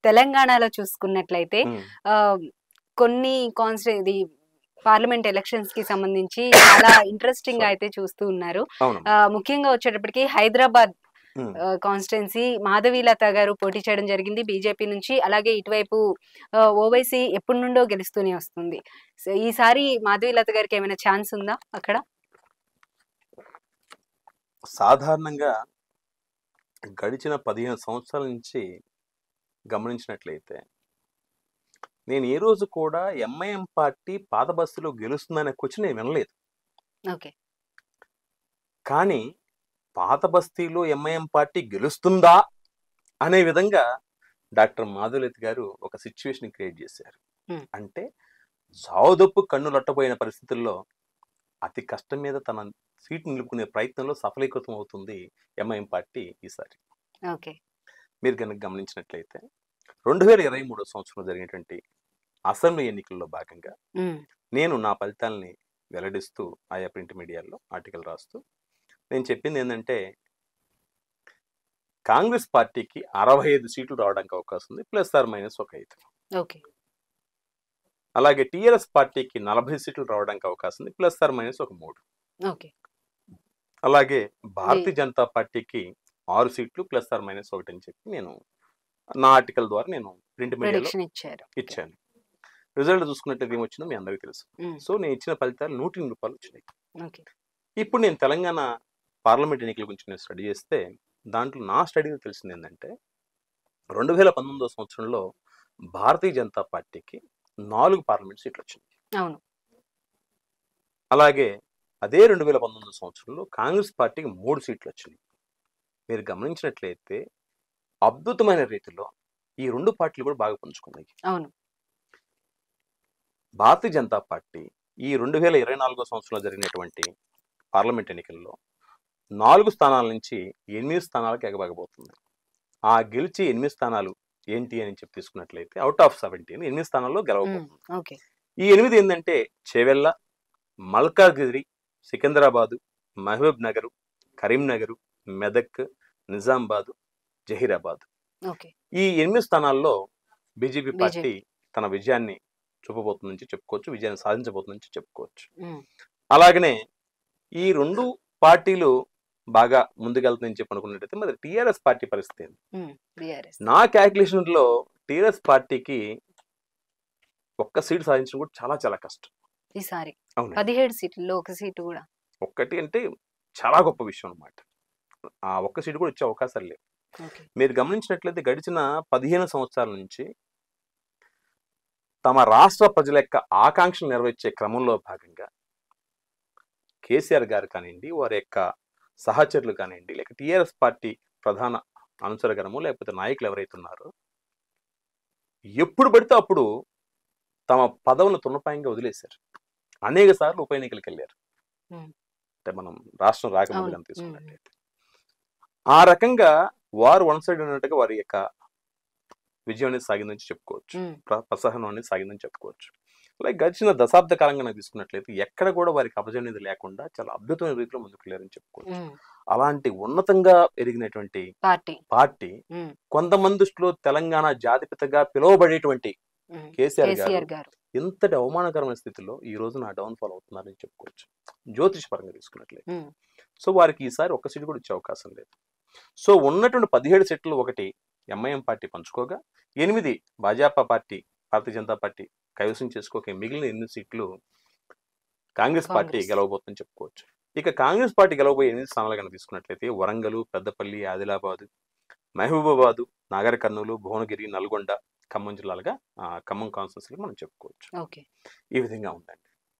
తెలంగాణలో చూసుకున్నట్లయితే ఉమ్, ఆ, కొన్ని కాన్స్టి ఇది పార్లమెంట్ ఎలక్షన్స్ కి సంబంధించి చాలా ఇంట్రెస్టింగ్ గా Sorry. అయితే చూస్తూ ఉన్నారు అవును ఆ, ముఖ్యంగా వచ్చేటప్పటికి హైదరాబాద్ ఉమ్, కాన్స్టిట్యున్సీ మాధవీలత గారు పోటీ చేయడం జరిగింది బీజేపీ నుంచి అలాగే ఇటువైపు ఓవైసీ ఎప్పటి నుండో గెలుస్తూనే వస్తుంది సో ఈసారి మాధవీలత గారికి ఏమైనా ఛాన్స్ ఉందా అక్కడ సాధారణంగా గడిచిన పదిహేను సంవత్సరాల నుంచి గమనించినట్లయితే నేను ఏ రోజు కూడా ఎంఐఎం పార్టీ పాత బస్సులో గెలుస్తుందనే క్వశ్చన్ నేను వినలేదు ఓకే కానీ పాత బస్తీలో ఎంఐఎం పార్టీ గెలుస్తుందా అనే విధంగా డాక్టర్ మాధులతి గారు ఒక సిచ్యువేషన్ క్రియేట్ చేశారు Hmm. అంటే సావుదప్పు కన్ను లొట్టబోయిన పరిస్థితుల్లో అతి కష్టం మీద తన సీటు నిలుపుకునే ప్రయత్నంలో సఫలీకృతం అవుతుంది ఎంఐఎం పార్టీ ఈసారి ఓకే మీరు కనుక గమనించినట్లయితే రెండు వేల ఇరవై మూడో సంవత్సరంలో జరిగినటువంటి అసెంబ్లీ ఎన్నికల్లో భాగంగా ఉమ్, నేను నా ఫలితాలని వెల్లడిస్తూ ఆయా ప్రింట్ మీడియాలో ఆర్టికల్ రాస్తూ నేను చెప్పింది ఏంటంటే కాంగ్రెస్ పార్టీకి అరవై ఐదు సీట్లు రావడానికి అవకాశం ఉంది ప్లస్ ఆర్ మైనస్ ఒక ఐదు ఓకే అలాగే టీఆర్ఎస్ పార్టీకి నలభై సీట్లు రావడానికి అవకాశం ఉంది ప్లస్ ఆర్ మైనస్ ఒక మూడు ఓకే అలాగే భారతీయ జనతా పార్టీకి ఆరు సీట్లు ప్లస్ ఆర్ మైనస్ ఒకటి అని చెప్పి నేను నా ఆర్టికల్ ద్వారా నేను ప్రింట్ మీడియాలో ప్రిడిక్షన్ ఇచ్చారు ఇచ్చాను రిజల్ట్ చూసుకున్నట్లయితే ఏమొచ్చిందో మీ అందరికీ తెలుసు ఉమ్, సో నేను ఇచ్చిన ఫలితాలు నూట ఎనిమిది రూపాయలు వచ్చినాయి ఓకే ఇప్పుడు నేను తెలంగాణ పార్లమెంట్ ఎన్నికల గురించి నేను స్టడీ చేస్తే దాంట్లో నా స్టడీలో తెలిసింది ఏంటంటే రెండు వేల పంతొమ్మిదో సంవత్సరంలో భారతీయ జనతా పార్టీకి నాలుగు పార్లమెంట్ సీట్లు వచ్చినాయి అవును అలాగే అదే రెండు వేల పంతొమ్మిదో సంవత్సరంలో కాంగ్రెస్ పార్టీకి మూడు సీట్లు వచ్చినాయి మీరు గమనించినట్లయితే అద్భుతమైన రీతిలో ఈ రెండు పార్టీలు కూడా బాగా పుంజుకున్నాయి అవును భారతీయ జనతా పార్టీ ఈ రెండు వేల ఇరవై నాలుగో సంవత్సరంలో జరిగినటువంటి పార్లమెంట్ ఎన్నికల్లో నాలుగు స్థానాల నుంచి ఎనిమిది స్థానాలకు ఎగబగబోతుంది ఆ గెలిచి ఎనిమిది స్థానాలు ఏంటి అని చెప్పి తీసుకున్నట్లయితే అవుట్ ఆఫ్ సెవెంటీన్ ఎనిమిది స్థానాల్లో ఉమ్, గెలవబోతుంది ఓకే ఈ ఎనిమిది ఏంటంటే చేవెళ్ళ మల్కాజ్గిరి సికింద్రాబాదు మహబూబ్ నగరు కరీంనగర్ మెదక్ నిజామాబాద్ జహీరాబాద్ ఓకే ఈ ఎనిమిది స్థానాల్లో బీజేపీ పార్టీ బీజేపీ. తన విజయాన్ని చూపబోతుందని చెప్పుకోవచ్చు విజయాన్ని సాధించబోతుందని చెప్పుకోవచ్చు ఉమ్, అలాగనే ఈ రెండు పార్టీలు బాగా ముందుకెళ్తుందని చెప్పి అనుకున్నట్టయితే మరి టీఆర్ఎస్ పార్టీ పరిస్థితి ఏంది? Um, BRS. నా క్యాల్కులేషన్ లో టీఆర్ఎస్ పార్టీకి ఒక్క సీటు సాధించడం కూడా చాలా చాలా కష్టం ఈసారి అవును పదిహేడు సీట్లలో ఒక సీటు కూడా ఒక్కటి అంటే చాలా గొప్ప విషయం అన్నమాట ఆ ఒక్క సీటు కూడా వచ్చే అవకాశాలు లేవు ఓకే మీరు గమనించినట్లయితే గడిచిన పదిహేను సంవత్సరాల నుంచి తమ రాష్ట్ర ప్రజల యొక్క ఆకాంక్షలు నెరవేర్చే క్రమంలో భాగంగా కేసీఆర్ గారు కానివ్వండి వారి యొక్క సహచరులు కానివ్వండి లేక టీఆర్ఎస్ పార్టీ ప్రధాన అనుచరగణము లేకపోతే నాయకులు ఎవరైతే ఉన్నారో ఎప్పుడు పడితే అప్పుడు తమ పదవులను తున్నపాయంగా వదిలేశారు అనేక సార్లు ఉప ఎన్నికలకు వెళ్ళారు Hmm. అంటే మనం రాష్ట్రం రాకముందు అవును. కనుక తీసుకున్నట్లయితే ఆ రకంగా వారు వన్ సైడ్ ఉన్నట్టుగా వారి యొక్క విజయం అనేది సాగిందని చెప్పుకోవచ్చు ఉమ్, ప్ర- ప్రసహనం అనేది సాగిందని చెప్పుకోవచ్చు అలాగే గడిచిన దశాబ్ద కాలంగా నాకు తీసుకున్నట్లయితే ఎక్కడ కూడా వారికి అపజయం అనేది లేకుండా చాలా అద్భుతమైన రీతిలో ముందుకు వెళ్ళారని చెప్పుకోవచ్చు ఉమ్, అలాంటి ఉన్నతంగా ఎదిగినటువంటి పార్టీ పార్టీ ఉమ్, కొంతమంది దృష్టిలో తెలంగాణ జాతిపితగా పిలువబడేటువంటి ఉమ్, కేసీఆర్ గారు కేసీఆర్ గారు ఇంతటి అవమానకరమైన స్థితిలో ఈ రోజు నా డౌన్ ఫాల్ అవుతున్నారని చెప్పుకోవచ్చు జ్యోతిష పరంగా తీసుకున్నట్లయితే ఉమ్, సో వారికి ఈసారి ఒక్క సీటు కూడా ఇచ్చే అవకాశం లేదు సో ఉన్నటువంటి పదిహేడు సీట్లు ఒకటి ఎంఐఎం పార్టీ పంచుకోగా ఎనిమిది భాజపా పార్టీ భారతీయ జనతా పార్టీ కైవసం చేసుకోక మిగిలిన ఎనిమిది సీట్లు కాంగ్రెస్ పార్టీ కాంగ్రెస్. గెలవబోతుందని చెప్పుకోవచ్చు ఇక కాంగ్రెస్ పార్టీ గెలవబోయే ఎనిమిది స్థానాలు కనుక తీసుకున్నట్లయితే వరంగల్ పెద్దపల్లి ఆదిలాబాద్ మహబూబాబాద్ నాగర్ కర్నూలు భువనగిరి నల్గొండ ఖమ్మం జిల్లాలుగా ఆ, ఖమ్మం కాన్స్టిట్యూన్సీలు మనం చెప్పుకోవచ్చు ఓకే ఈ విధంగా ఉందండి